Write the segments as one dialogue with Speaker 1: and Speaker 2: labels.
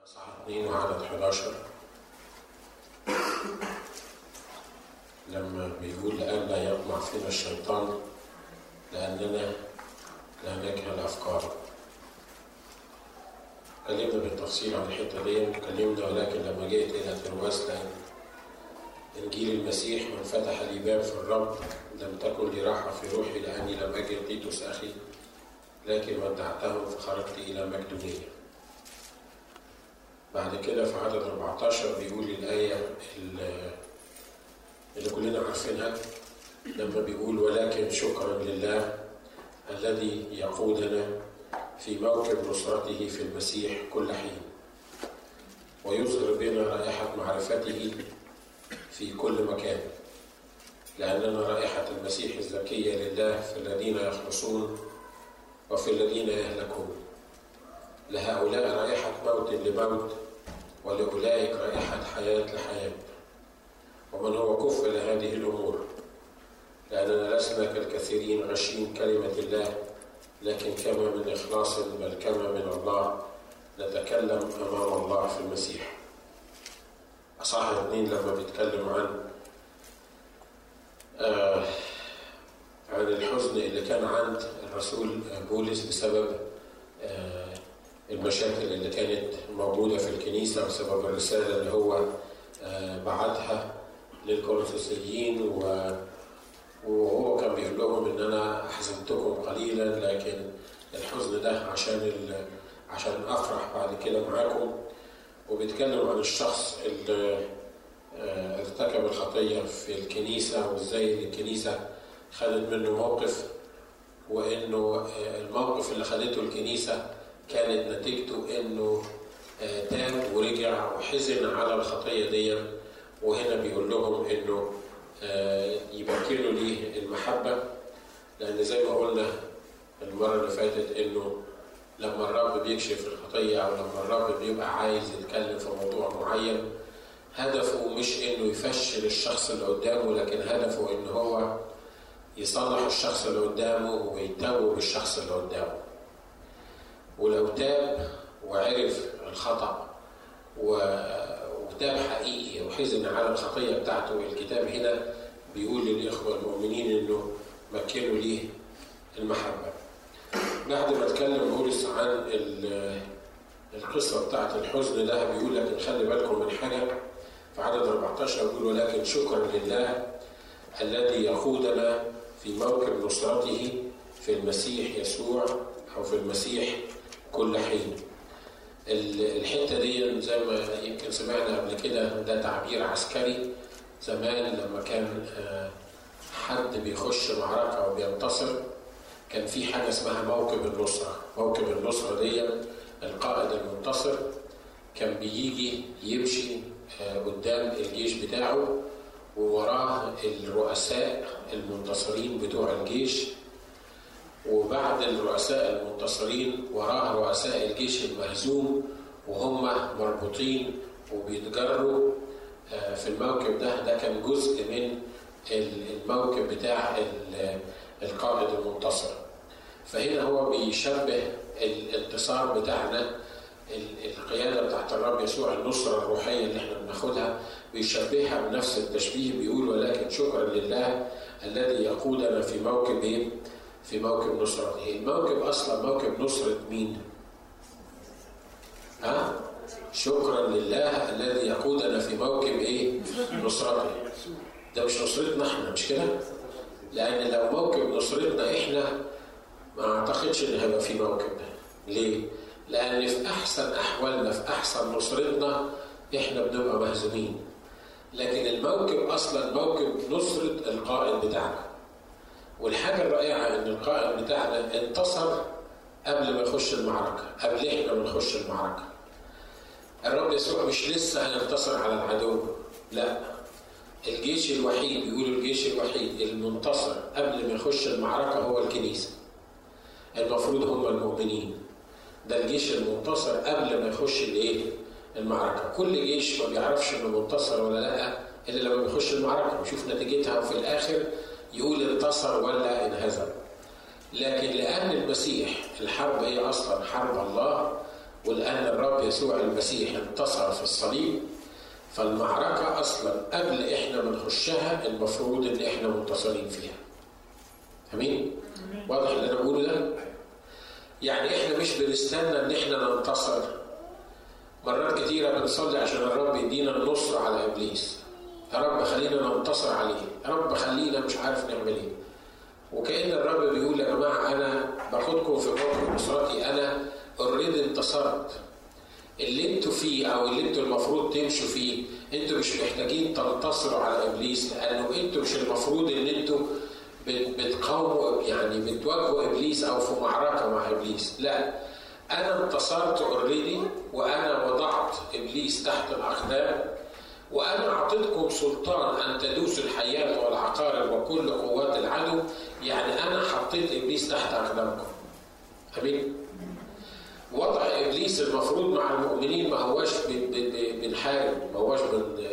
Speaker 1: صح 2 وعدد 11 لما بيقول لئلا يطمع فينا الشيطان لأننا لا نجهل أفكاره اتكلمنا بالتفصيل عن الحتة دي اتكلمنا ولكن لما جئت إلى ترواسلا إنجيل المسيح من فتح لي باب في الرب لم تكن لي راحة في روحي لأني لم أجد تيتوس أخي لكن ودعته فخرجت إلى مقدونية بعد كده في عدد 14 بيقول الآية اللي كلنا عارفينها لما بيقول ولكن شكرا لله الذي يقودنا في موكب نصرته في المسيح كل حين ويظهر بنا رائحة معرفته في كل مكان لأننا رائحة المسيح الزكية لله في الذين يخلصون وفي الذين يهلكون لهؤلاء رائحة موت لموت ولأولئك رائحة حياة لحياة ومن هو كفء لهذه الأمور لأننا لسنا كالكثيرين غشين كلمة الله لكن كما من إخلاص بل كما من الله نتكلم أمام الله في المسيح أصح اثنين لما بيتكلم عن آه عن الحزن اللي كان عند الرسول بولس بسبب آه المشاكل اللي كانت موجودة في الكنيسة بسبب الرسالة اللي هو آه بعتها للكورنثوسيين و وهو كان بيقول لهم ان انا احزنتكم قليلا لكن الحزن ده عشان عشان افرح بعد كده معاكم وبيتكلم عن الشخص اللي ارتكب الخطيه في الكنيسه وازاي الكنيسه خدت منه موقف وانه الموقف اللي خدته الكنيسه كانت نتيجته انه تاب ورجع وحزن على الخطيه دي وهنا بيقول لهم انه يمكنوا ليه المحبة لأن زي ما قلنا المرة اللي فاتت إنه لما الرب بيكشف الخطية أو لما الرب بيبقى عايز يتكلم في موضوع معين هدفه مش إنه يفشل الشخص اللي قدامه لكن هدفه إن هو يصلح الشخص اللي قدامه ويتوب الشخص اللي قدامه ولو تاب وعرف الخطأ و وتاب حقيقي وحزن على الخطية بتاعته الكتاب هنا بيقول للإخوة المؤمنين إنه مكنوا ليه المحبة بعد ما اتكلم بولس عن القصة بتاعت الحزن ده بيقول لكن خلي بالكم من حاجة في عدد 14 بيقول ولكن شكرا لله الذي يقودنا في موكب نصرته في المسيح يسوع أو في المسيح كل حين الحته دي زي ما يمكن سمعنا قبل كده ده تعبير عسكري زمان لما كان حد بيخش معركه وبينتصر كان في حاجه اسمها موكب النصره، موكب النصره دي القائد المنتصر كان بيجي يمشي قدام الجيش بتاعه ووراه الرؤساء المنتصرين بتوع الجيش وبعد الرؤساء المنتصرين وراه رؤساء الجيش المهزوم وهم مربوطين وبيتجروا في الموكب ده ده كان جزء من الموكب بتاع القائد المنتصر فهنا هو بيشبه الانتصار بتاعنا القياده بتاعت الرب يسوع النصره الروحيه اللي احنا بناخدها بيشبهها بنفس التشبيه بيقول ولكن شكرا لله الذي يقودنا في موكب ايه؟ في موكب نصرته الموكب اصلا موكب نصرة مين ها شكرا لله الذي يقودنا في موكب ايه نصرته ده مش نصرتنا احنا مش كده لان لو موكب نصرتنا احنا ما اعتقدش ان هيبقى في موكب ده ليه لان في احسن احوالنا في احسن نصرتنا احنا بنبقى مهزومين لكن الموكب اصلا موكب نصرة القائد بتاعنا والحاجة الرائعة إن القائد بتاعنا انتصر قبل ما يخش المعركة، قبل إحنا ما نخش المعركة. الرب يسوع مش لسه هينتصر على العدو، لا. الجيش الوحيد بيقولوا الجيش الوحيد المنتصر قبل ما يخش المعركة هو الكنيسة. المفروض هم المؤمنين. ده الجيش المنتصر قبل ما يخش الإيه؟ المعركة. كل جيش ما بيعرفش إنه منتصر ولا لا إلا لما بيخش المعركة ويشوف نتيجتها وفي الآخر يقول انتصر ولا انهزم لكن لأن المسيح الحرب هي أصلا حرب الله ولأن الرب يسوع المسيح انتصر في الصليب فالمعركة أصلا قبل إحنا ما نخشها المفروض إن إحنا منتصرين فيها. أمين؟ واضح اللي أنا بقوله ده؟ يعني إحنا مش بنستنى إن إحنا ننتصر. مرات كتيرة بنصلي عشان الرب يدينا النصر على إبليس. يا رب خلينا ننتصر عليه، يا رب خلينا مش عارف نعمل إيه. وكأن الرب بيقول يا جماعة أنا باخدكم في موقف نصرتي أنا اوريدي انتصرت. اللي انتوا فيه او اللي انتوا المفروض تمشوا فيه انتوا مش محتاجين تنتصروا على ابليس لانه انتوا مش المفروض ان انتوا بتقاوموا يعني بتواجهوا ابليس او في معركه مع ابليس لا انا انتصرت اوريدي وانا وضعت ابليس تحت الاقدام وانا اعطيتكم سلطان ان تدوسوا الحياه والعقارب وكل قوات العدو يعني انا حطيت ابليس تحت اقدامكم امين وضع ابليس المفروض مع المؤمنين ما هواش بنحارب ما هواش بن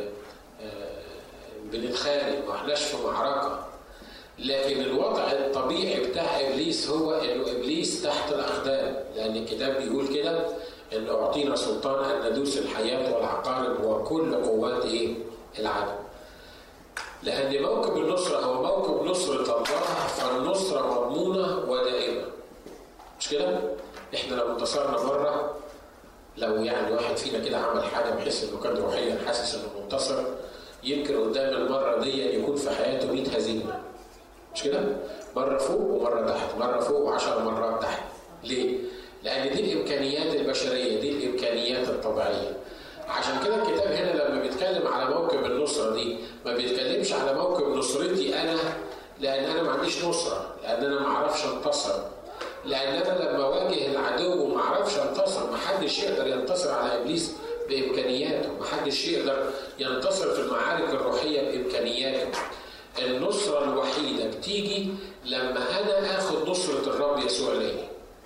Speaker 1: بنتخانق ما احناش في معركه لكن الوضع الطبيعي بتاع ابليس هو انه ابليس تحت الاقدام لان الكتاب بيقول كده ان اعطينا سلطان ان ندوس الحياه والعقارب وكل قوات ايه؟ العدو. لان موكب النصره هو موكب نصره الله فالنصره مضمونه ودائمه. مش كده؟ احنا لو انتصرنا مره لو يعني واحد فينا كده عمل حاجه بحيث انه كان روحيا حاسس انه منتصر يمكن قدام المره دي يكون في حياته 100 هزيمه مش كده؟ مره فوق ومره تحت، مره فوق وعشر مرات تحت. ليه؟ لان دي الامكانيات البشريه، دي الامكانيات الطبيعيه. عشان كده الكتاب هنا لما بيتكلم على موكب النصره دي ما بيتكلمش على موكب نصرتي انا لان انا ما عنديش نصره، لان انا ما اعرفش انتصر، لان انا لما اواجه العدو وما اعرفش انتصر ما حدش يقدر ينتصر على ابليس بامكانياته ما حدش يقدر ينتصر في المعارك الروحيه بامكانياته النصره الوحيده بتيجي لما انا اخد نصره الرب يسوع ليا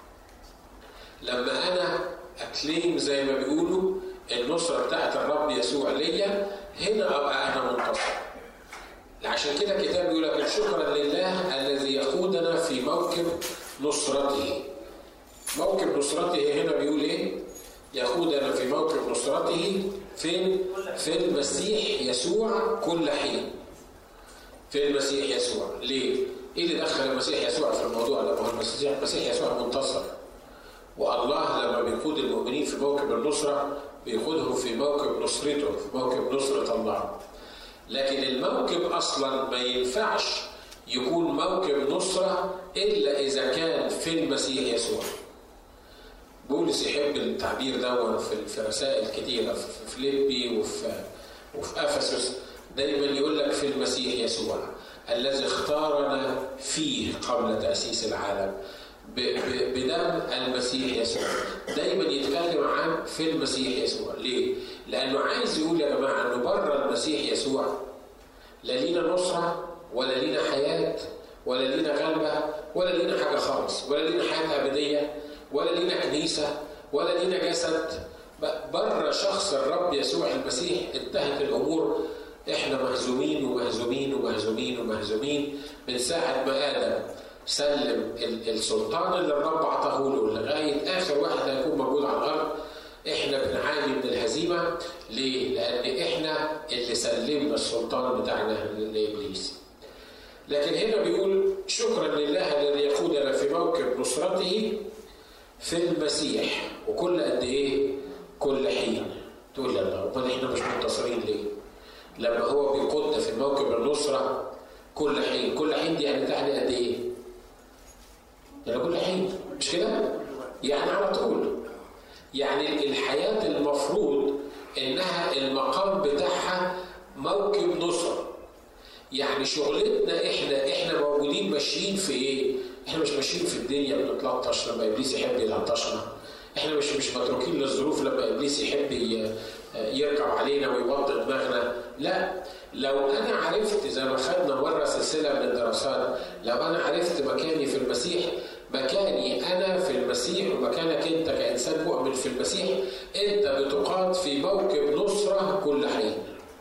Speaker 1: لما انا اكليم زي ما بيقولوا النصره بتاعت الرب يسوع ليا هنا ابقى انا منتصر عشان كده الكتاب بيقول لك شكرا لله الذي يقودنا في موكب نصرته موكب نصرته هنا بيقول ايه يقودنا في موكب نصرته فين في المسيح يسوع كل حين في المسيح يسوع ليه ايه اللي دخل المسيح يسوع في الموضوع ده هو المسيح المسيح يسوع منتصر والله لما بيقود المؤمنين في موكب النصره بيقودهم في موكب نصرته في موكب نصره الله لكن الموكب اصلا ما ينفعش يكون موكب نصرة إلا إذا كان في المسيح يسوع بولس يحب التعبير ده في رسائل كتيرة في فيليبي وفي وفي أفسس دايما يقول لك في المسيح يسوع الذي اختارنا فيه قبل تأسيس العالم بدم المسيح يسوع دايما يتكلم عن في المسيح يسوع ليه؟ لأنه عايز يقول يا جماعة أنه بره المسيح يسوع لا لينا نصرة ولا لينا حياة ولا لينا غلبة ولا لينا حاجة خالص ولا لينا حياة أبدية ولا لينا كنيسة ولا لينا جسد بره شخص الرب يسوع المسيح انتهت الأمور احنا مهزومين ومهزومين ومهزومين ومهزومين من ساعة ما آدم سلم السلطان اللي الرب أعطاه له لغاية آخر واحد هيكون موجود على الأرض احنا بنعاني من الهزيمة ليه؟ لأن احنا اللي سلمنا السلطان بتاعنا لإبليس. لكن هنا بيقول شكرا لله الذي يقودنا في موكب نصرته في المسيح وكل قد ايه؟ كل حين. تقول يا الله امال احنا مش منتصرين ليه؟ لما هو بيقودنا في موكب النصرة كل حين، كل حين دي يعني تعني قد ايه؟ يعني كل حين مش كده؟ يعني على طول. يعني الحياة المفروض انها المقام بتاعها موكب نصرة يعني شغلتنا احنا احنا موجودين ماشيين في ايه؟ احنا مش ماشيين في الدنيا بنتلطش لما ابليس يحب يلطشنا احنا مش مش متروكين للظروف لما ابليس يحب يركب علينا ويبطئ دماغنا لا لو انا عرفت زي ما خدنا مره سلسله من الدراسات لو انا عرفت مكاني في المسيح مكاني انا في المسيح ومكانك انت كانسان مؤمن في المسيح انت بتقاد في موكب نصره كل حين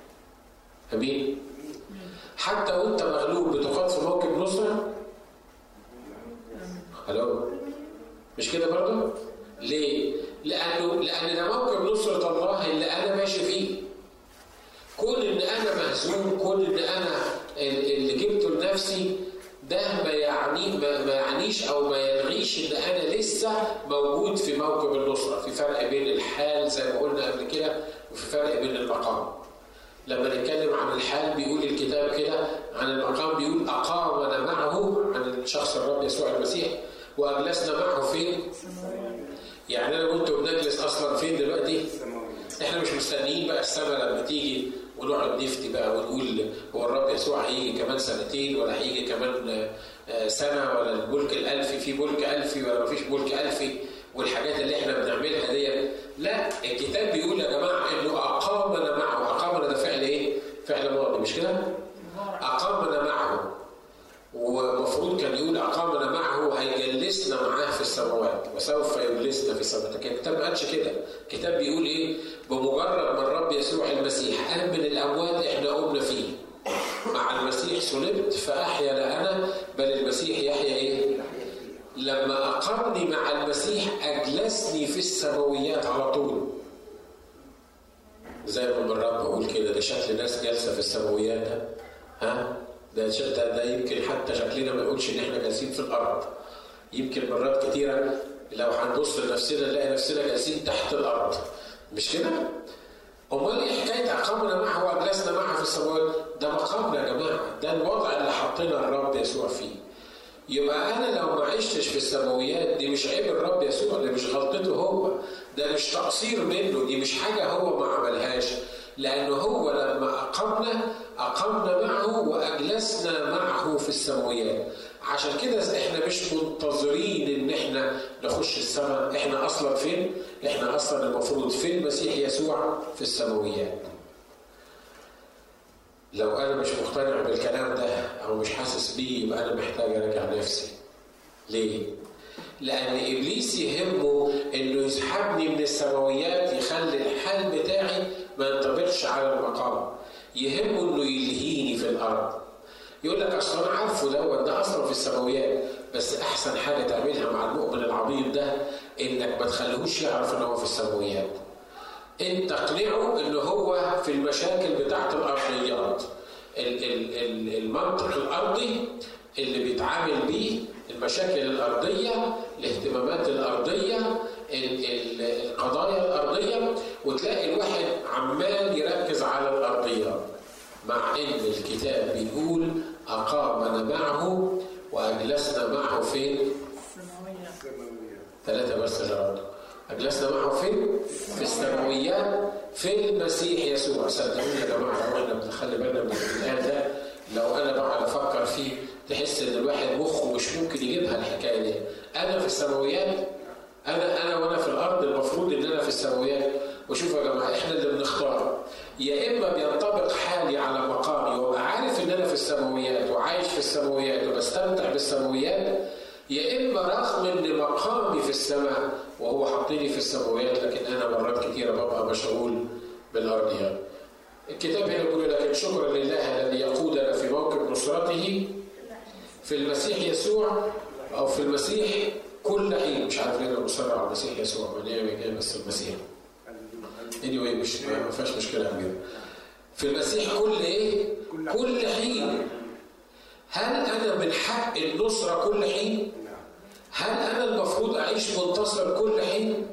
Speaker 1: امين حتى وانت مغلوب بتقاد في موكب نصره الو مش كده برضه ليه؟ لأنه لأن ده موكب نصرة الله اللي أنا ماشي فيه. كون إن أنا مهزوم، كون إن أنا اللي جبته لنفسي ده ما يعني ما يعنيش او ما يلغيش ان انا لسه موجود في موكب النصره، في فرق بين الحال زي ما قلنا قبل كده وفي فرق بين المقام. لما نتكلم عن الحال بيقول الكتاب كده عن المقام بيقول اقامنا معه عن الشخص الرب يسوع المسيح واجلسنا معه فين؟ يعني انا وانت بنجلس اصلا فين دلوقتي؟ احنا مش مستنيين بقى السنه لما تيجي ونقعد نفتي بقى ونقول هو الرب يسوع هيجي كمان سنتين ولا هيجي كمان سنه ولا البلك الالفي في بلك الفي ولا مفيش بلك الفي والحاجات اللي احنا بنعملها ديت لا الكتاب بيقول يا جماعه انه اقامنا معه اقامنا ده فعل ايه؟ فعل ماضي مش كده؟ اقامنا معه ومفروض كان يقول اقامنا معه وهيجلسنا معاه في السماوات وسوف يجلسنا في السماوات لكن الكتاب ما قالش كده الكتاب بيقول ايه بمجرد ما الرب يسوع المسيح قام من الاموات احنا قمنا فيه مع المسيح صلبت فاحيا لا انا بل المسيح يحيا ايه لما اقامني مع المسيح اجلسني في السماويات على طول زي ما الرب بقول كده ده شكل ناس جالسه في السماويات ده ها ده ده, ده يمكن حتى شكلنا ما يقولش ان احنا جالسين في الارض يمكن مرات كتيره لو هنبص لنفسنا نلاقي نفسنا جالسين تحت الارض مش كده؟ امال ايه حكايه اقامنا معه واجلسنا معه في السماوات؟ ده مقامنا يا جماعه ده الوضع اللي حطينا الرب يسوع فيه. يبقى انا لو ما عشتش في السماويات دي مش عيب الرب يسوع دي مش غلطته هو ده مش تقصير منه دي مش حاجه هو ما عملهاش لأنه هو لما أقمنا أقمنا معه وأجلسنا معه في السماويات عشان كده احنا مش منتظرين ان احنا نخش السماء احنا اصلا فين احنا اصلا المفروض في المسيح يسوع في السماويات لو انا مش مقتنع بالكلام ده او مش حاسس بيه يبقى انا محتاج اراجع نفسي ليه لان ابليس يهمه انه يسحبني من السماويات يخلي الحال بتاعي ما ينطبقش على المقام يهمه انه يلهيني في الارض يقول لك اصل انا عارفه دوت ده اصلا في السماويات بس احسن حاجه تعملها مع المؤمن العبيط ده انك ما تخليهوش يعرف ان هو في السماويات انت اقنعه ان هو في المشاكل بتاعت الارضيات المنطق الارضي اللي بيتعامل بيه المشاكل الارضيه الاهتمامات الارضيه القضايا الارضيه وتلاقي الواحد عمال يركز على الارضيات مع ان الكتاب بيقول اقامنا معه واجلسنا معه فين؟ ثلاثة بس اللي أجلسنا معه فين؟ في السماويات في المسيح يسوع صدقوني يا جماعة لو احنا بنخلي بالنا من الآن ده لو أنا بقعد أفكر فيه تحس إن الواحد مخه مش ممكن يجيبها الحكاية دي أنا في السماويات أنا أنا وأنا في الأرض المفروض إن أنا في السماويات وشوفوا يا جماعة إحنا اللي بنختار يا إما بينطبق حالي على مقامي وأبقى عارف إن أنا في السماويات وعايش في السماويات وبستمتع بالسماويات يا اما رغم ان مقامي في السماء وهو حاطيني في السماويات لكن انا مرات كثيره ببقى مشغول بالارضيات. الكتاب هنا بيقول لكن شكرا لله الذي يقودنا في موكب نصرته في المسيح يسوع او في المسيح كل حين مش عارف ليه مصر على المسيح يسوع ما ليه بس المسيح. anyway مش ما فيهاش مشكله كبيره. في المسيح كل ايه؟ كل حين هل انا من حق النصره كل حين؟ هل انا المفروض اعيش منتصر كل حين؟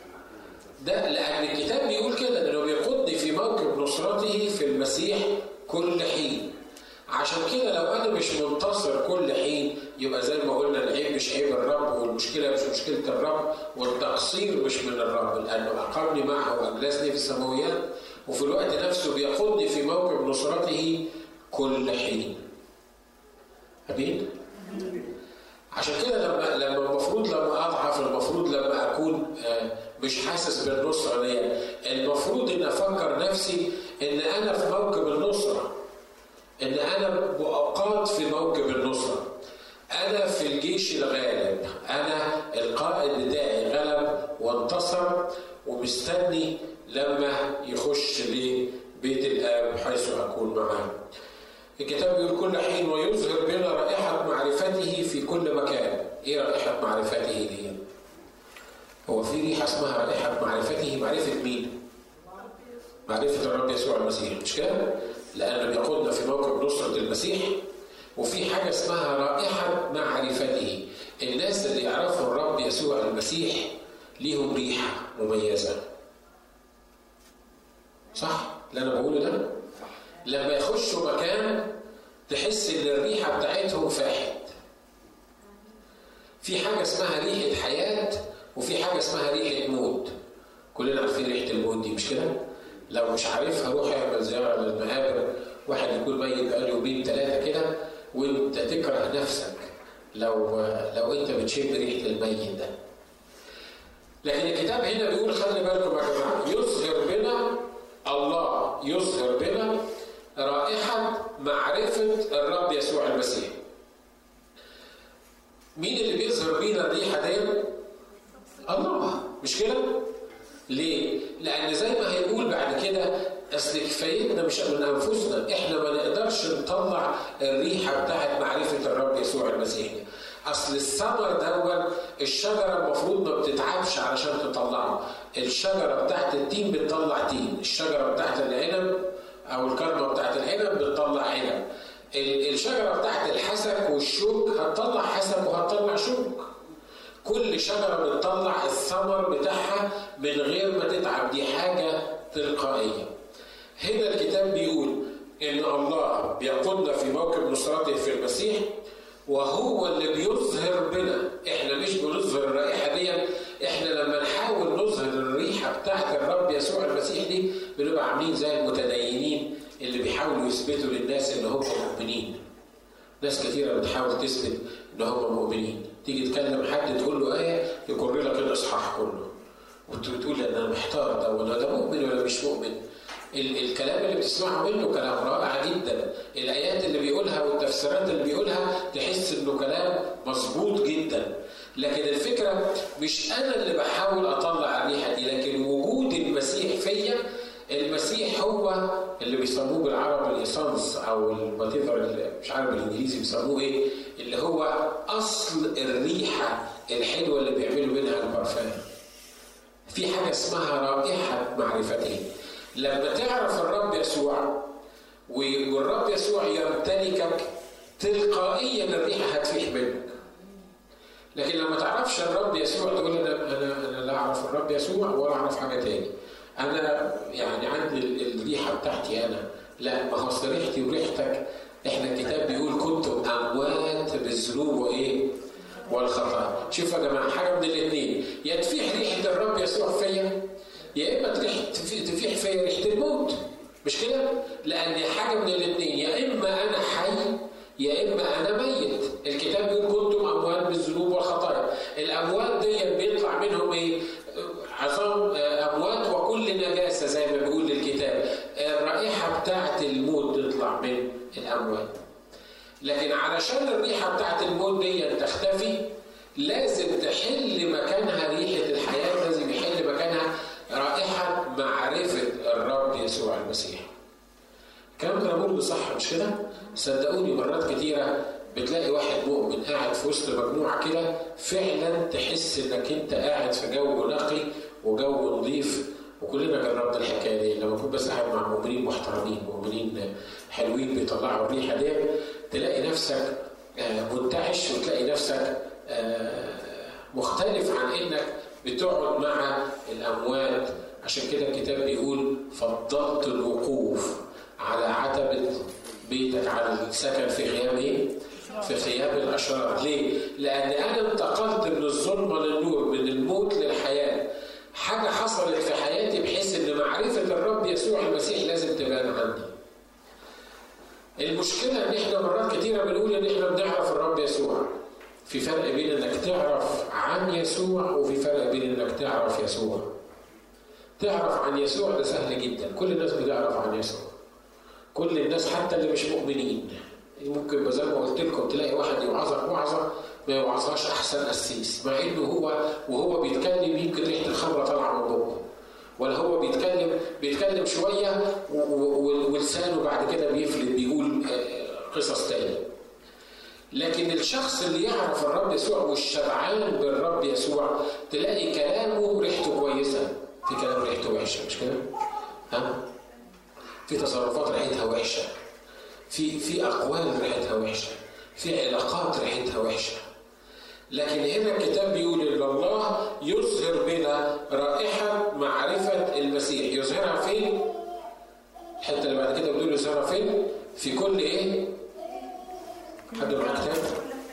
Speaker 1: ده لان الكتاب بيقول كده انه بيقودني في موكب نصرته في المسيح كل حين. عشان كده لو انا مش منتصر كل حين يبقى زي ما قلنا العيب مش عيب الرب والمشكله مش مشكله الرب والتقصير مش من الرب لانه اقامني معه واجلسني في السماويات وفي الوقت نفسه بيقودني في موكب نصرته كل حين. امين؟ عشان كده لما لما المفروض لما اضعف المفروض لما اكون مش حاسس بالنصره دي المفروض ان افكر نفسي ان انا في موكب النصره ان انا باوقات في موكب النصره انا في الجيش الغالب انا القائد بتاعي غلب وانتصر ومستني لما يخش لبيت الاب حيث اكون معاه الكتاب بيقول كل حين ويظهر بنا رائحة معرفته في كل مكان ايه رائحة معرفته دي هو في ريحة اسمها رائحة معرفته معرفة مين؟ معرفة الرب يسوع المسيح مش كده؟ لأنه بيقودنا في موقف نصرة المسيح وفي حاجة اسمها رائحة معرفته الناس اللي يعرفوا الرب يسوع المسيح ليهم ريحة مميزة صح؟ اللي أنا بقوله ده؟ لما يخشوا مكان تحس إن الريحة بتاعتهم فاحت في حاجة اسمها ريحة حياة وفي حاجة اسمها ريحة موت كلنا عارفين ريحة الموت دي مش كده؟ لو مش عارفها روح اعمل زيارة للمقابر واحد يكون ميت بقاله يومين ثلاثة كده وانت تكره نفسك لو لو انت بتشم ريحة الميت ده لكن الكتاب هنا بيقول خلي بالكم يا جماعة يظهر بنا الله يظهر بنا رائحة معرفة الرب يسوع المسيح مين اللي بيظهر بينا الريحة دي؟ الله مش كده؟ ليه؟ لأن زي ما هيقول بعد كده أصل كفايتنا مش من أنفسنا، إحنا ما نقدرش نطلع الريحة بتاعت معرفة الرب يسوع المسيح. أصل الثمر دون الشجرة المفروض ما بتتعبش علشان تطلعه. الشجرة بتاعت التين بتطلع تين، الشجرة بتاعت العنب أو الكرمة بتاعت العنب بتطلع عنب. الشجرة بتاعت الحسك والشوك هتطلع حسك وهتطلع شوك. كل شجرة بتطلع الثمر بتاعها من غير ما تتعب دي حاجة تلقائية هنا الكتاب بيقول إن الله بيقودنا في موكب نصرته في المسيح وهو اللي بيظهر بنا احنا مش بنظهر الرائحة دي احنا لما نحاول نظهر الريحة بتاعت الرب يسوع المسيح دي بنبقى عاملين زي المتدينين اللي بيحاولوا يثبتوا للناس ان هم مؤمنين ناس كثيرة بتحاول تثبت ان هم مؤمنين تيجي تكلم حد تقول له ايه يكر لك الاصحاح كله وانت بتقول انا محتار ده ولا ده مؤمن ولا مش مؤمن ال- الكلام اللي بتسمعه منه كلام رائع جدا الايات اللي بيقولها والتفسيرات اللي بيقولها تحس انه كلام مظبوط جدا لكن الفكره مش انا اللي بحاول اطلع الريحه دي لكن وجود المسيح فيا المسيح هو اللي بيسموه بالعربي الاسانس او الواتيفر مش عارف بالانجليزي بيسموه ايه اللي هو اصل الريحه الحلوه اللي بيعملوا منها البرفان في حاجه اسمها رائحه معرفتين لما تعرف الرب يسوع والرب يسوع يمتلكك تلقائيا الريحه هتفيح منك لكن لما تعرفش الرب يسوع تقول انا انا انا لا اعرف الرب يسوع ولا اعرف حاجه تاني انا يعني عندي الريحه بتاعتي انا لا ما هو اصل ريحتي وريحتك احنا الكتاب بيقول كنتم اموات بالذنوب وايه؟ والخطايا شوف يا جماعه حاجه من الاثنين يا تفيح ريحه الرب يسوع فيا يا اما تفيح فيا ريحه الموت مش كده؟ لان حاجه من الاثنين يا اما انا حي يا اما انا ميت الكتاب بيقول كنتم اموات بالذنوب والخطايا الاموات دي بيطلع منهم ايه؟ عظام اموات وكل نجاسه زي ما بيقول الكتاب الرائحه بتاعت الموت تطلع من الاموات لكن علشان الريحه بتاعت الموت دي تختفي لازم تحل مكانها ريحه الحياه لازم يحل مكانها رائحه معرفه الرب يسوع المسيح الكلام ده بقوله صح مش كده؟ صدقوني مرات كتيره بتلاقي واحد مؤمن قاعد في وسط مجموعه كده فعلا تحس انك انت قاعد في جو نقي وجو نظيف وكلنا جربنا الحكايه دي لما كنت بس قاعد مع مؤمنين محترمين مؤمنين حلوين بيطلعوا الريحه دي تلاقي نفسك منتعش وتلاقي نفسك مختلف عن انك بتقعد مع الاموات عشان كده الكتاب بيقول فضلت الوقوف على عتبه بيتك على السكن في غياب ايه؟ في غياب الاشرار، ليه؟ لان انا انتقلت من الظلمه للنور، من الموت للحياه. حاجه حصلت في حياتي بحيث ان معرفه الرب يسوع المسيح لازم تبان عندي. المشكله ان احنا مرات كتيره بنقول ان احنا بنعرف الرب يسوع. في فرق بين انك تعرف عن يسوع وفي فرق بين انك تعرف يسوع. تعرف عن يسوع ده سهل جدا، كل الناس بتعرف عن يسوع. كل الناس حتى اللي مش مؤمنين ممكن زي ما قلت لكم تلاقي واحد يوعظك وعظه ما يوعظهاش احسن قسيس مع انه هو وهو بيتكلم يمكن ريحه الخمره طالعه من بقه ولا هو بيتكلم بيتكلم شويه ولسانه بعد كده بيفلت بيقول قصص تاني لكن الشخص اللي يعرف الرب يسوع والشبعان بالرب يسوع تلاقي كلام كلامه ريحته كويسه في كلام ريحته وحشه مش كده؟ ها؟ في تصرفات ريحتها وحشه في في اقوال ريحتها وحشه في علاقات ريحتها وحشه لكن هنا الكتاب بيقول ان الله يظهر بنا رائحه معرفه المسيح يظهرها فين؟ الحته اللي بعد كده بتقول يظهرها فين؟ في كل ايه؟ حد معاه كتاب؟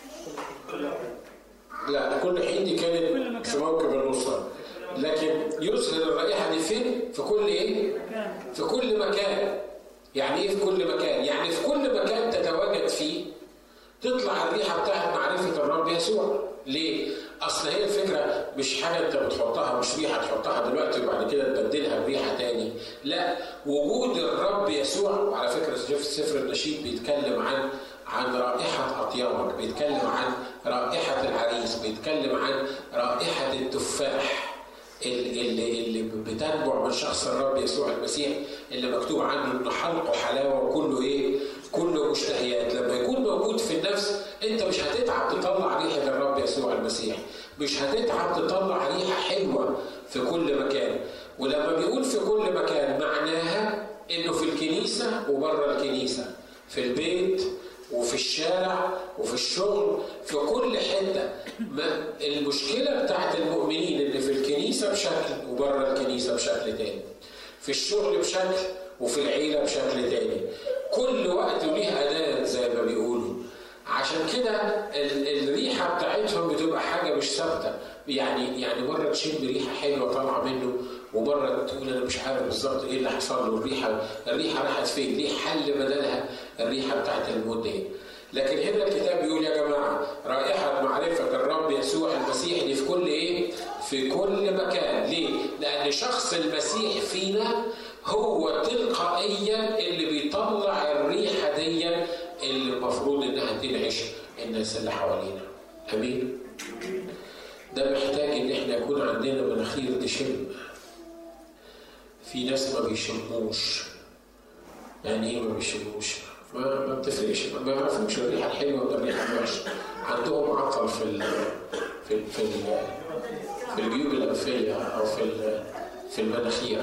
Speaker 1: لا كل حين دي كانت في موكب النصرة لكن يظهر الرائحة دي فين؟ في كل ايه؟ في كل مكان يعني ايه في كل مكان؟ يعني في كل مكان تتواجد فيه تطلع الريحة بتاعت معرفة الرب يسوع ليه؟ اصل هي الفكرة مش حاجة انت بتحطها مش ريحة تحطها دلوقتي وبعد كده تبدلها بريحة تاني لا وجود الرب يسوع وعلى فكرة سفر النشيد بيتكلم عن عن رائحة أطيابك بيتكلم عن رائحة العريس بيتكلم عن رائحة التفاح اللي, اللي بتنبع من شخص الرب يسوع المسيح اللي مكتوب عنه انه حلقه حلاوه وكله ايه؟ كله مشتهيات، لما يكون موجود في النفس انت مش هتتعب تطلع ريحه الرب يسوع المسيح، مش هتتعب تطلع ريحه حلوه في كل مكان، ولما بيقول في كل مكان معناها انه في الكنيسه وبره الكنيسه، في البيت وفي الشارع وفي الشغل في كل حتة ما المشكلة بتاعت المؤمنين اللي في الكنيسة بشكل وبره الكنيسة بشكل تاني في الشغل بشكل وفي العيلة بشكل تاني كل وقت وليه أذان زي ما بيقولوا عشان كده الريحة بتاعتهم بتبقى حاجة مش ثابتة يعني يعني مرة تشم ريحة حلوة طالعة منه ومرة تقول أنا مش عارف بالظبط إيه اللي حصل له الريحة الريحة راحت فين؟ ليه حل بدلها الريحة بتاعت الموت دي؟ لكن هنا الكتاب بيقول يا جماعة رائحة معرفة الرب يسوع المسيح دي في كل إيه؟ في كل مكان، ليه؟ لأن شخص المسيح فينا هو تلقائيا اللي بيطلع الريحة دي اللي المفروض إنها تنعش الناس اللي حوالينا. أمين؟ ده محتاج إن إحنا يكون عندنا مناخير تشم. في ناس ما بيشموش. يعني إيه ما بيشموش؟ ما ما بتفرقش ما يعرفوش الريحه الحلوه ولا الريحه الوحشه عندهم عطل في ال في ال في ال في الجيوب الانفيه او في في المناخير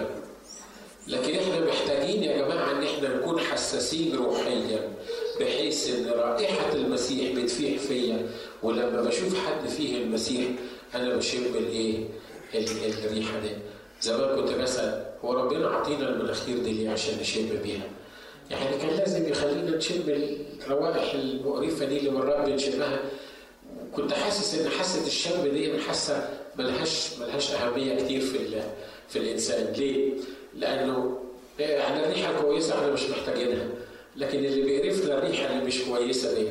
Speaker 1: لكن احنا محتاجين يا جماعه ان احنا نكون حساسين روحيا بحيث ان رائحه المسيح بتفيح فيا ولما بشوف حد فيه المسيح انا بشم الايه؟ الريحه دي زمان كنت بسال هو ربنا عطينا المناخير دي ليه عشان نشم بيها؟ يعني كان لازم يخلينا نشم الروائح المقرفه دي اللي مرات بنشمها كنت حاسس ان حاسه الشم دي حاسه ملهاش ملهاش اهميه كتير في في الانسان ليه؟ لانه يعني الريحه الكويسه احنا مش محتاجينها لكن اللي بيقرفنا الريحه اللي مش كويسه دي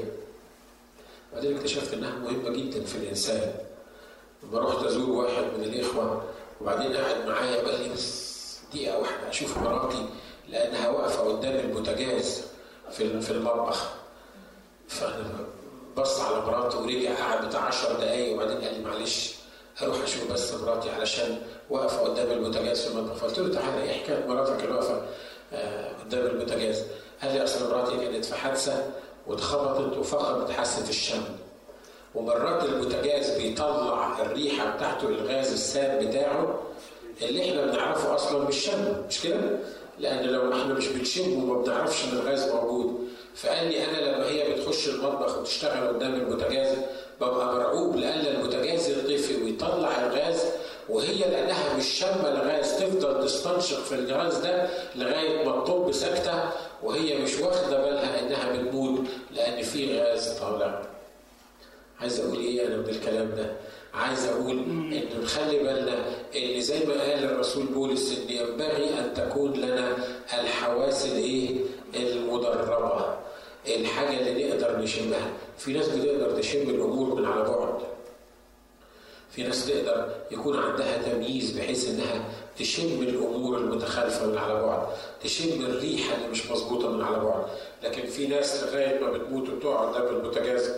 Speaker 1: بعدين اكتشفت انها مهمه جدا في الانسان لما رحت ازور واحد من الاخوه وبعدين قاعد معايا بقى لي بس دقيقه واحده اشوف مراتي لانها واقفه قدام البوتاجاز في في المطبخ فانا بص على مراتي ورجع قعد بتاع 10 دقايق وبعدين قال لي معلش هروح اشوف بس مراتي علشان واقفه قدام البوتاجاز في المطبخ فقلت له تعالى ايه حكايه مراتك اللي واقفه قدام البوتاجاز قال لي اصل مراتي كانت في حادثه واتخبطت وفقدت حاسه الشم ومرات البوتاجاز بيطلع الريحه بتاعته الغاز السام بتاعه اللي احنا بنعرفه اصلا بالشم مش كده؟ لان لو احنا مش بنشم وما بنعرفش ان الغاز موجود فقال لي انا لما هي بتخش المطبخ وتشتغل قدام البوتاجاز ببقى مرعوب لان البوتاجاز يطفي ويطلع الغاز وهي لانها مش شامه الغاز تفضل تستنشق في الغاز ده لغايه ما الطب ساكته وهي مش واخده بالها انها بتموت لان في غاز طالع. عايز اقول ايه انا من الكلام ده؟ عايز اقول ان نخلي بالنا ان زي ما قال الرسول بولس ان ينبغي ان تكون لنا الحواس الايه؟ المدربه الحاجه اللي نقدر نشمها في ناس بتقدر تشم الامور من على بعد في ناس تقدر يكون عندها تمييز بحيث انها تشم الامور المتخالفه من على بعد تشم الريحه اللي مش مظبوطه من على بعد لكن في ناس لغايه ما بتموت وتقع قدام البوتاجاز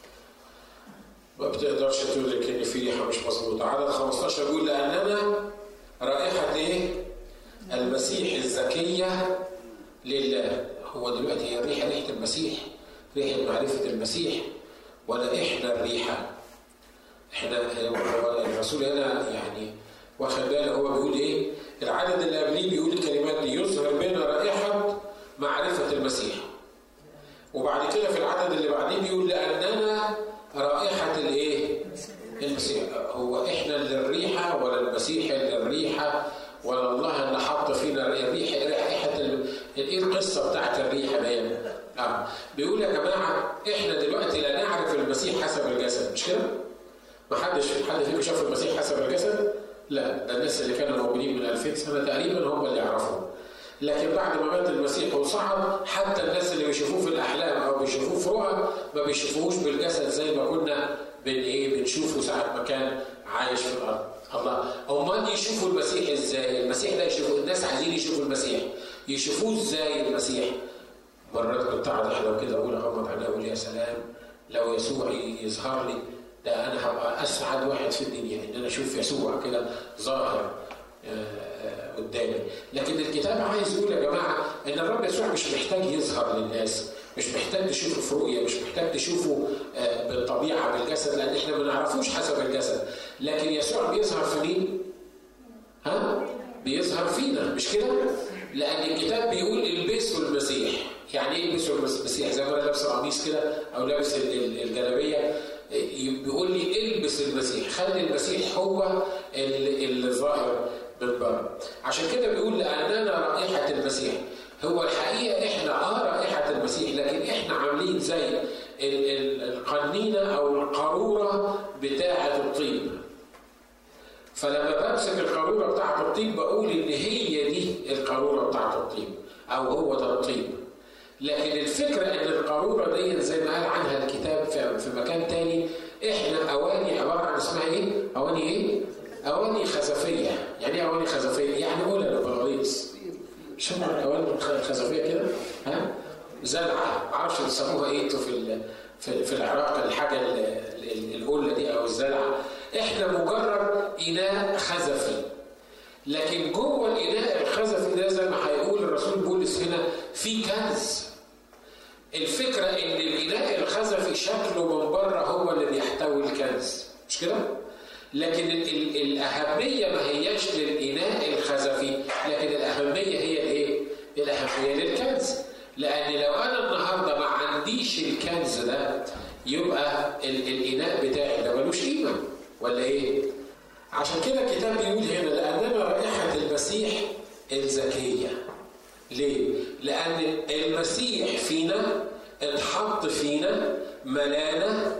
Speaker 1: ما بتقدرش تدرك ان في ريحه مش مظبوطه عدد 15 يقول لاننا رائحه ايه المسيح الزكيه لله هو دلوقتي هي الريحه ريحه المسيح ريحه معرفه المسيح ولا احنا الريحه احنا هو الرسول هنا يعني واخد باله هو بيقول ايه؟ العدد اللي قبليه بيقول الكلمات دي يظهر بنا رائحه معرفه المسيح. وبعد كده في العدد اللي بعديه بيقول لاننا رائحه الايه؟ المسيح هو احنا اللي الريحه ولا المسيح اللي الريحه ولا الله اللي حط فينا الريحه ريحه ايه القصه بتاعت الريحه دي؟ اه بيقول يا جماعه احنا دلوقتي لا نعرف المسيح حسب الجسد مش كده؟ ما حدش حد فيكم شاف المسيح حسب الجسد؟ لا ده الناس اللي كانوا موجودين من 2000 سنه تقريبا هم اللي يعرفوه. لكن بعد ما مات المسيح وصعد حتى الناس اللي بيشوفوه في الاحلام او بيشوفوه في رؤى ما بيشوفوهوش بالجسد زي ما كنا بن ايه بنشوفه ساعه ما كان عايش في الارض. الله امال يشوفوا المسيح ازاي؟ المسيح ده يشوفوا الناس عايزين يشوفوا المسيح. يشوفوه ازاي المسيح؟ مرات كنت اقعد احلم كده اقول اغمض عيني اقول يا سلام لو يسوع يظهر لي ده انا هبقى اسعد واحد في الدنيا ان انا اشوف يسوع كده ظاهر قدامي لكن الكتاب عايز يقول يا جماعه ان الرب يسوع مش محتاج يظهر للناس مش محتاج تشوفه في رؤيه مش محتاج تشوفه بالطبيعه بالجسد لان احنا ما نعرفوش حسب الجسد لكن يسوع بيظهر في مين؟ ها؟ بيظهر فينا مش كده؟ لان الكتاب بيقول البسوا المسيح يعني ايه البسوا المسيح زي ما انا لابس قميص كده او لابس الجلابيه بيقول لي البس المسيح خلي المسيح هو اللي ظاهر من بره عشان كده بيقول لاننا رائحه المسيح هو الحقيقه احنا اه رائحه المسيح لكن احنا عاملين زي القنينه او القاروره بتاعه الطيب فلما بمسك القاروره بتاعه الطيب بقول ان هي دي القاروره بتاعه الطيب او هو ده الطيب لكن الفكره ان القاروره دي زي ما قال عنها الكتاب في مكان تاني احنا اواني عباره عن اسمها ايه؟ اواني ايه؟ اواني خزفيه، يعني ايه اواني خزفيه؟ يعني قول انا بلغيص. شوف الاواني الخزفيه كده ها؟ زلعه معرفش بيسموها ايه في في, في العراق الحاجه القله دي او الزلعه احنا مجرد اناء خزفي لكن جوه الاناء الخزفي ده زي ما هيقول الرسول بولس هنا في كنز الفكره ان الاناء الخزفي شكله من بره هو اللي بيحتوي الكنز مش كده؟ لكن ال ال الاهميه ما هياش للاناء الخزفي لكن الاهميه هي الايه؟ الاهميه للكنز لان لو انا النهارده ما عنديش الكنز ده يبقى ال الاناء بتاعي ده ملوش قيمه ولا ايه؟ عشان كده الكتاب بيقول هنا لاننا رائحه المسيح الزكيه ليه؟ لأن المسيح فينا اتحط فينا ملانا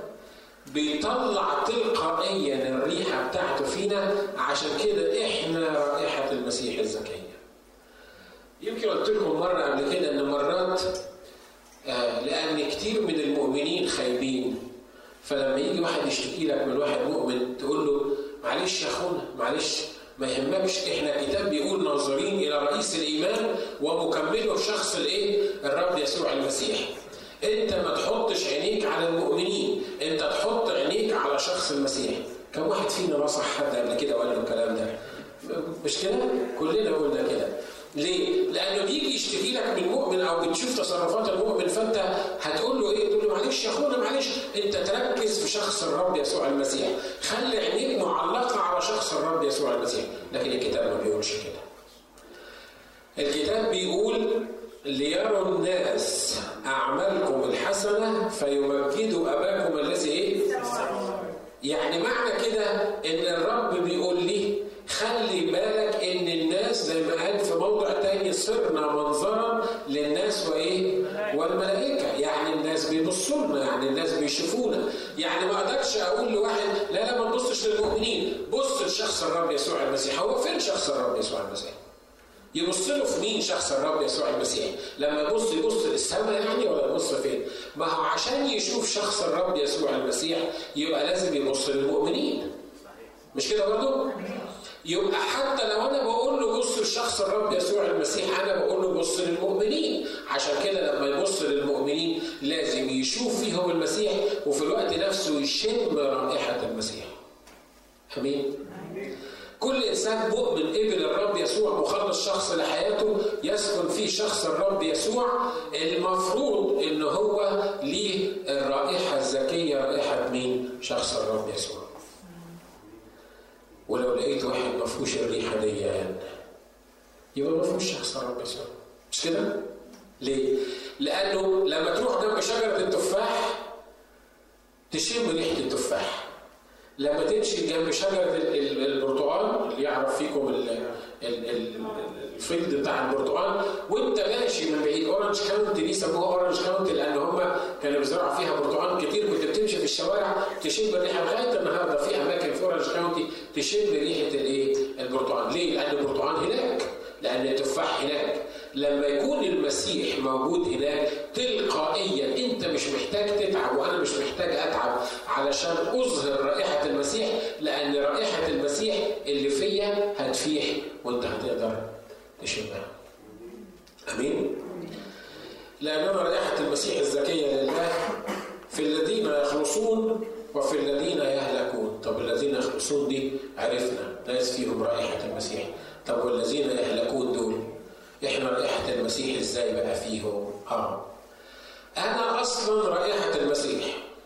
Speaker 1: بيطلع تلقائيا الريحة بتاعته فينا عشان كده احنا رائحة المسيح الزكية. يمكن قلت لكم مرة قبل كده إن مرات آه لأن كتير من المؤمنين خايبين فلما يجي واحد يشتكي لك من واحد مؤمن تقول له معلش يا اخونا معلش ما يهمكش احنا الكتاب بيقول ناظرين الى رئيس الايمان ومكمله شخص الايه؟ الرب يسوع المسيح. انت ما تحطش عينيك على المؤمنين، انت تحط عينيك على شخص المسيح. كم واحد فينا نصح حد قبل كده وقال له الكلام ده؟ مش كده؟ كلنا قلنا كده. ليه؟ لانه بيجي يشتكي لك من مؤمن او بتشوف تصرفات المؤمن فانت هتقول له ايه؟ تقول له معلش يا اخونا معلش انت تركز في شخص الرب يسوع المسيح، خلي عينيك معلقه على شخص الرب يسوع المسيح، لكن الكتاب ما بيقولش كده. الكتاب بيقول ليروا الناس اعمالكم الحسنه فيمجدوا اباكم الذي ايه؟ يعني معنى كده ان الرب بيقول لي خلي بالك ان الناس زي ما قال في موضع تاني صرنا منظرا للناس وايه؟ والملائكه، يعني الناس بيبصوا لنا، يعني الناس بيشوفونا، يعني ما اقدرش اقول لواحد لا لا ما تبصش للمؤمنين، بص لشخص الرب يسوع المسيح، هو فين شخص الرب يسوع المسيح؟ يبص له في مين شخص الرب يسوع المسيح؟ لما يبص يبص للسماء يعني ولا يبص فين؟ ما هو عشان يشوف شخص الرب يسوع المسيح يبقى لازم يبص للمؤمنين. مش كده برضه؟ يبقى حتى لو انا بقول له بص لشخص الرب يسوع المسيح انا بقول له بص للمؤمنين عشان كده لما يبص للمؤمنين لازم يشوف فيهم المسيح وفي الوقت نفسه يشم رائحه المسيح امين كل انسان مؤمن قبل الرب يسوع مخلص شخص لحياته يسكن فيه شخص الرب يسوع المفروض ان هو ليه الرائحه الزكيه رائحه مين؟ شخص الرب يسوع. ولو لو لقيت واحد ما فيهوش الريحه دي يعني يبقى ما فيهوش شخص رب يسوع مش كده؟ ليه؟ لانه لما تروح جنب شجره التفاح تشم ريحه التفاح لما تمشي جنب شجره البرتقال اللي يعرف فيكم الفيلد بتاع البرتقال وانت ماشي من بعيد اورنج كاونتي دي سموها اورنج كاونتي لان هم كانوا بيزرعوا فيها برتقال كتير كنت بتمشي في الشوارع تشم الريحه لغايه النهارده في اماكن في اورنج كاونتي تشم ريحه الايه؟ البرتقال ليه؟ لان البرتقال هناك لان التفاح هناك لما يكون المسيح موجود هناك تلقائيا انت مش محتاج تتعب وانا مش محتاج اتعب علشان اظهر رائحه المسيح لان رائحه المسيح اللي فيا هتفيح وانت هتقدر تشمها. امين؟ لانما رائحه المسيح الزكيه لله في الذين يخلصون وفي الذين يهلكون، طب الذين يخلصون دي عرفنا ناس فيهم رائحه المسيح، طب والذين يهلكون دول احنا رائحة المسيح ازاي بقى فيهم؟ اه انا اصلا رائحة المسيح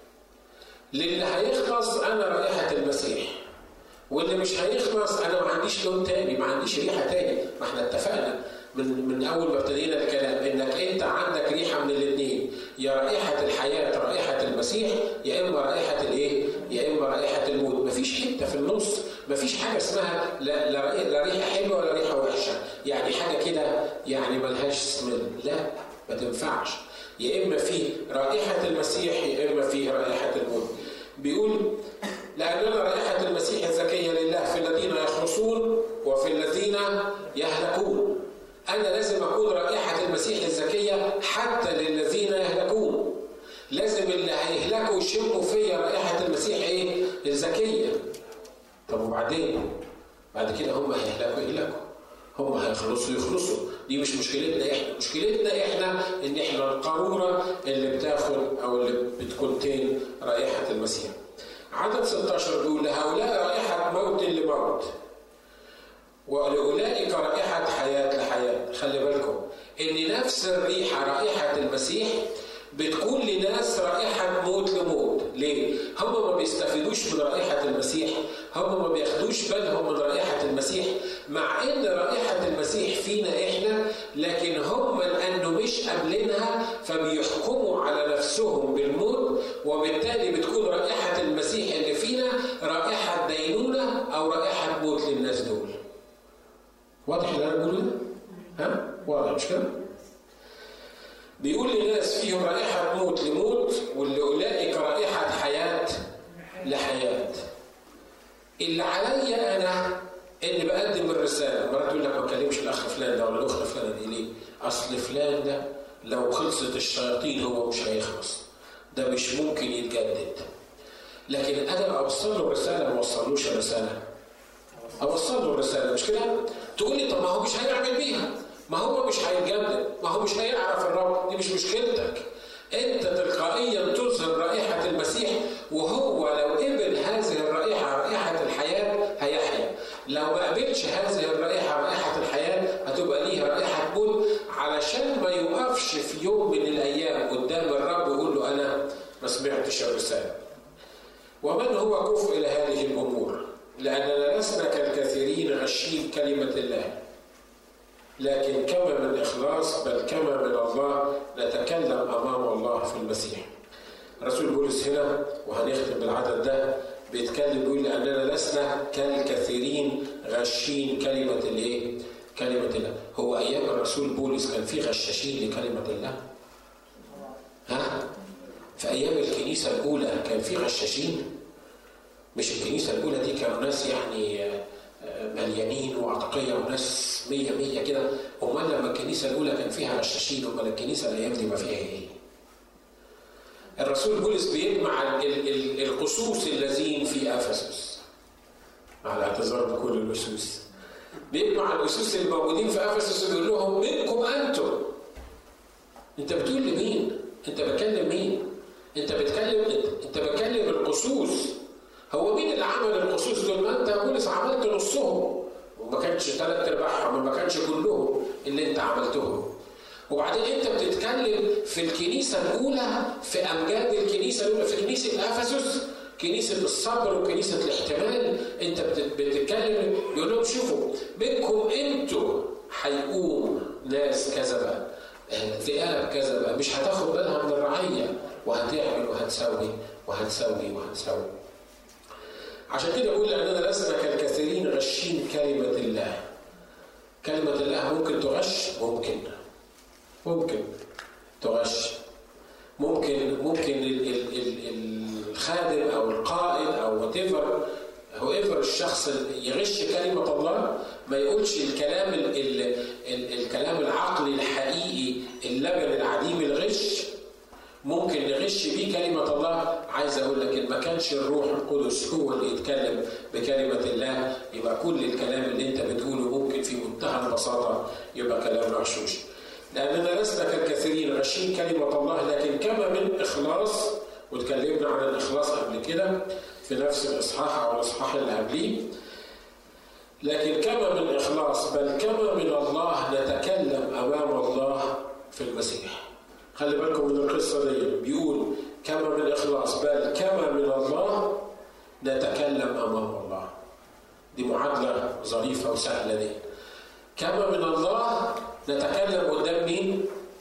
Speaker 1: للي هيخلص انا رائحة المسيح واللي مش هيخلص انا ما عنديش لون تاني ما عنديش ريحة تاني ما احنا اتفقنا من من اول ما ابتدينا الكلام انك انت عندك ريحه من الاثنين يا رائحه الحياه رائحه المسيح يا اما رائحه الايه؟ يا اما رائحه الموت مفيش حته في النص مفيش حاجه اسمها لا, لا ريحه حلوه ولا ريحه وحشه يعني حاجه كده يعني ملهاش سمل لا ما تنفعش يا اما في رائحه المسيح يا اما في رائحه الموت بيقول لأننا رائحة المسيح الزكية لله في الذين يخلصون وفي الذين يهلكون أنا لازم أكون رائحة المسيح الزكية حتى للذين يهلكون لازم اللي هيهلكوا يشموا فيا رائحة المسيح إيه؟ الزكية طب وبعدين؟ بعد كده هم هيهلكوا يهلكوا هم هيخلصوا يخلصوا دي مش مشكلتنا احنا مشكلتنا احنا ان احنا القارورة اللي بتاخد او اللي بتكونتين رائحة المسيح عدد 16 بيقول لهؤلاء رائحة موت لموت ولأولئك رائحة حياة لحياة خلي بالكم إن نفس الريحة رائحة المسيح بتكون لناس رائحة موت لموت ليه؟ هم ما بيستفيدوش من رائحة المسيح هم ما بياخدوش بالهم من رائحة المسيح مع ان رائحة المسيح فينا احنا لكن هم لانه مش قابلينها فبيحكموا على نفسهم بالموت وبالتالي بتكون رائحة المسيح اللي فينا رائحة دينونة او رائحة موت للناس دول واضح اللي انا بقوله ها؟ واضح مش كده؟ بيقول لناس فيهم رائحة موت لموت ولأولئك رائحة حياة لحياة اللي عليا أنا اللي بقدم الرسالة مرات تقول لك ما تكلمش الأخ فلان ده ولا الأخت فلان دي ليه؟ أصل فلان ده لو خلصت الشياطين هو مش هيخلص ده مش ممكن يتجدد لكن أنا أوصل له رسالة ما أوصلوش رسالة أوصل له الرسالة مش كده؟ تقول لي طب ما هو مش هيعمل بيها ما هو مش هيتجدد ما هو مش هيعرف الرب دي مش مشكلتك انت تلقائيا تظهر رائحة المسيح وهو لو قبل هذه الرائحة رائحة الحياة هيحيا لو ما قبلش هذه الرائحة رائحة الحياة هتبقى ليها رائحة موت علشان ما يوقفش في يوم من الأيام قدام الرب ويقول له أنا ما سمعتش الرسالة ومن هو كفء إلى هذه الأمور لأننا لسنا كالكثيرين غشين كلمة الله لكن كما من إخلاص بل كما من الله نتكلم أمام الله في المسيح رسول بولس هنا وهنختم بالعدد ده بيتكلم بيقول لأننا لسنا كالكثيرين غشين كلمة الإيه؟ كلمة الله هو أيام الرسول بولس كان في غشاشين لكلمة الله؟ ها؟ في أيام الكنيسة الأولى كان في غشاشين؟ مش الكنيسة الأولى دي كانوا ناس يعني مليانين وعتقيه وناس مية مية كده امال لما الكنيسه الاولى كان فيها غشاشين امال الكنيسه الايام دي ما فيها ايه؟ الرسول بولس بيجمع القصوص الذين في افسس على اعتذار بكل اللصوص بيجمع اللصوص الموجودين في افسس ويقول لهم منكم انتم انت بتقول لمين؟ انت بتكلم مين؟ انت بتكلم انت بتكلم القصوص هو مين اللي عمل القصوص دول؟ ما انت بولس عملت نصهم وما كانش ثلاث ارباعهم وما كانش كلهم اللي انت عملتهم. وبعدين انت بتتكلم في الكنيسه الاولى في امجاد الكنيسه الاولى في كنيسه افسس كنيسه الصبر وكنيسه الاحتمال انت بتتكلم منكم انتوا هيقوم ناس كذبه ذئاب كذبه مش هتاخد بالها من الرعيه وهتعمل وهتسوي وهتسوي وهتسوي عشان كده بقول لاننا لسنا كالكثيرين غشين كلمه الله كلمه الله ممكن تغش ممكن ممكن تغش ممكن ممكن الخادم او القائد او وات ايفر هو ايفر الشخص يغش كلمه الله ما يقولش الكلام ال ال ال الكلام العقلي الحقيقي اللبن العديم الغش ممكن نغش بيه كلمة الله عايز أقول لك إن ما كانش الروح القدس هو اللي يتكلم بكلمة الله يبقى كل الكلام اللي أنت بتقوله ممكن في منتهى البساطة يبقى كلام مغشوش لأننا لسنا كالكثيرين غشين كلمة الله لكن كما من إخلاص واتكلمنا عن الإخلاص قبل كده في نفس الإصحاح أو الإصحاح اللي قبليه لكن كما من إخلاص بل كما من الله نتكلم أمام الله في المسيح خلي بالكم من القصة دي بيقول كما من إخلاص بل كما من الله نتكلم أمام الله دي معادلة ظريفة وسهلة دي كما من الله نتكلم قدام مين؟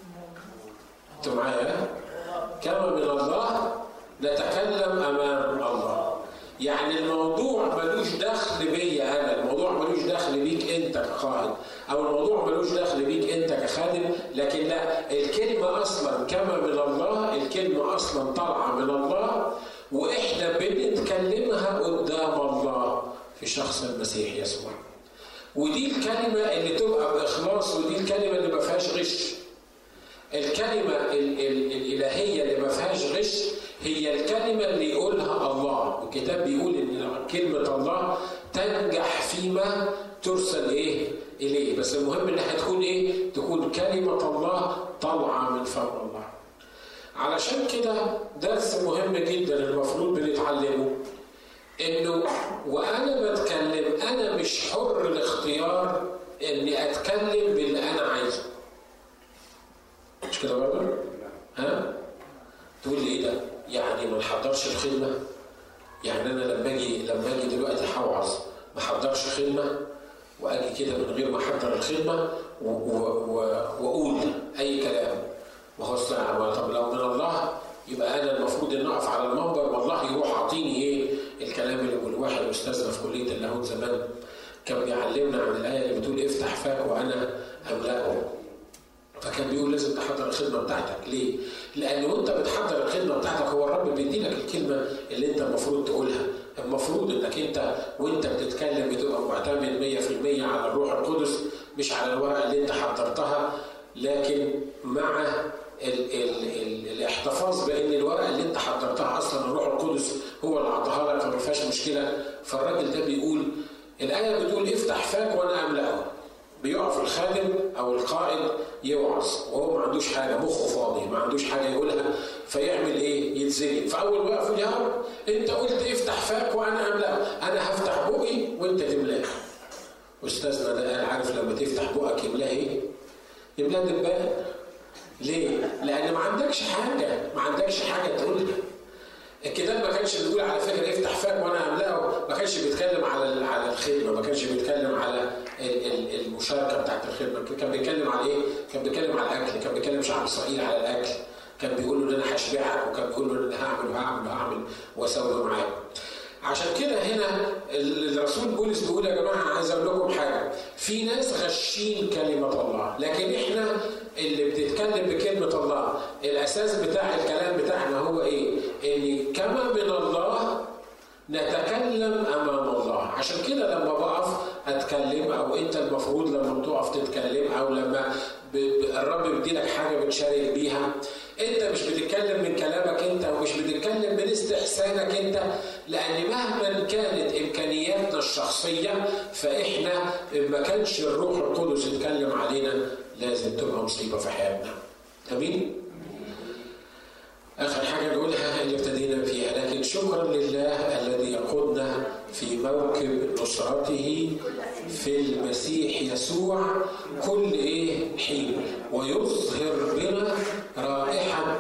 Speaker 1: انتوا معايا؟ كما من الله نتكلم امام الله. يعني الموضوع ملوش دخل بيا انا، الموضوع ملوش دخل بيك انت كقائد، او الموضوع ملوش دخل بيك انت كخادم، لكن لا الكلمه اصلا كما من الله، الكلمه اصلا طالعه من الله واحنا بنتكلمها قدام الله في شخص المسيح يسوع. ودي الكلمة اللي تبقى بإخلاص ودي الكلمة اللي ما فيهاش غش. الكلمة ال ال الإلهية اللي ما فيهاش غش هي الكلمة اللي يقولها الله، والكتاب بيقول إن كلمة الله تنجح فيما ترسل إيه؟ إليه، بس المهم إنها تكون إيه؟ تكون كلمة الله طالعة من فم الله. علشان كده درس مهم جدا المفروض بنتعلمه انه وانا بتكلم انا مش حر الاختيار اني اتكلم باللي انا عايزه مش كده برضه ها تقول لي ايه ده يعني ما نحضرش الخدمه يعني انا لما اجي لما اجي دلوقتي هوعظ ما احضرش خدمه واجي كده من غير ما احضر الخدمه واقول اي كلام ما هو طب لو من الله يبقى انا المفروض ان اقف على المنبر والله يروح اعطيني ايه الكلام اللي بيقول واحد استاذنا في كليه اللاهوت زمان كان بيعلمنا عن الايه اللي بتقول افتح فاك وانا املاه فكان بيقول لازم تحضر الخدمه بتاعتك ليه؟ لان وانت بتحضر الخدمه بتاعتك هو الرب بيدي لك الكلمه اللي انت المفروض تقولها المفروض انك انت وانت بتتكلم بتبقى معتمد 100% على الروح القدس مش على الورقه اللي انت حضرتها لكن مع ال ال ال الاحتفاظ بان الورقه اللي انت حضرتها اصلا الروح القدس هو اللي اعطاها لك فما فيهاش مشكله فالراجل ده بيقول الايه بتقول افتح فاك وانا املاه بيقف الخادم او القائد يوعظ وهو ما عندوش حاجه مخه فاضي ما عندوش حاجه يقولها فيعمل ايه؟ يتزنق فاول ما يقف يا رب انت قلت افتح فاك وانا املاه انا هفتح بقي وانت تملاه استاذنا ده قال عارف لما تفتح بقك يملاه ايه؟ يملاه دبان ليه؟ لأن ما عندكش حاجة، ما عندكش حاجة تقولها. الكتاب ما كانش بيقول على فكرة افتح فاك وأنا أملأه، ما كانش بيتكلم على على الخدمة، ما كانش بيتكلم على المشاركة بتاعت الخدمة، كان بيتكلم على إيه؟ كان بيتكلم على الأكل، كان بيتكلم شعب إسرائيل على الأكل، كان بيقول له إن أنا هشبعك، وكان بيقول له إن أنا هعمل وهعمل وهعمل وأسوي معاك. عشان كده هنا الرسول بولس بيقول يا جماعه عايز اقول لكم حاجه في ناس غشين كلمه الله لكن احنا اللي بتتكلم بكلمه الله الاساس بتاع الكلام بتاعنا هو ايه؟ ان كما من الله نتكلم امام الله عشان كده لما بقف اتكلم او انت المفروض لما بتقف تتكلم او لما الرب بيديلك حاجه بتشارك بيها انت مش بتتكلم من كلامك انت ومش بتتكلم من استحسانك انت لان مهما كانت امكانياتنا الشخصيه فاحنا ما كانش الروح القدس يتكلم علينا لازم تبقى مصيبه في حياتنا امين اخر حاجه نقولها اللي ابتدينا فيها لكن شكرا لله الذي يقودنا في موكب نصرته في المسيح يسوع كل ايه حين ويظهر بنا رائحه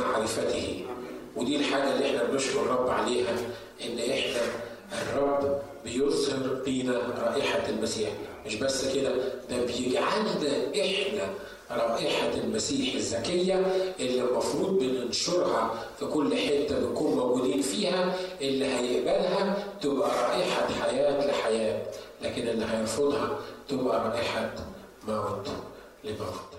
Speaker 1: معرفته ودي الحاجه اللي احنا بنشكر الرب عليها ان احنا الرب بيظهر بينا رائحة المسيح مش بس كده ده بيجعلنا إحنا رائحة المسيح الذكية اللي المفروض بننشرها في كل حتة بنكون موجودين فيها اللي هيقبلها تبقى رائحة حياة لحياة لكن اللي هيرفضها تبقى رائحة موت لموت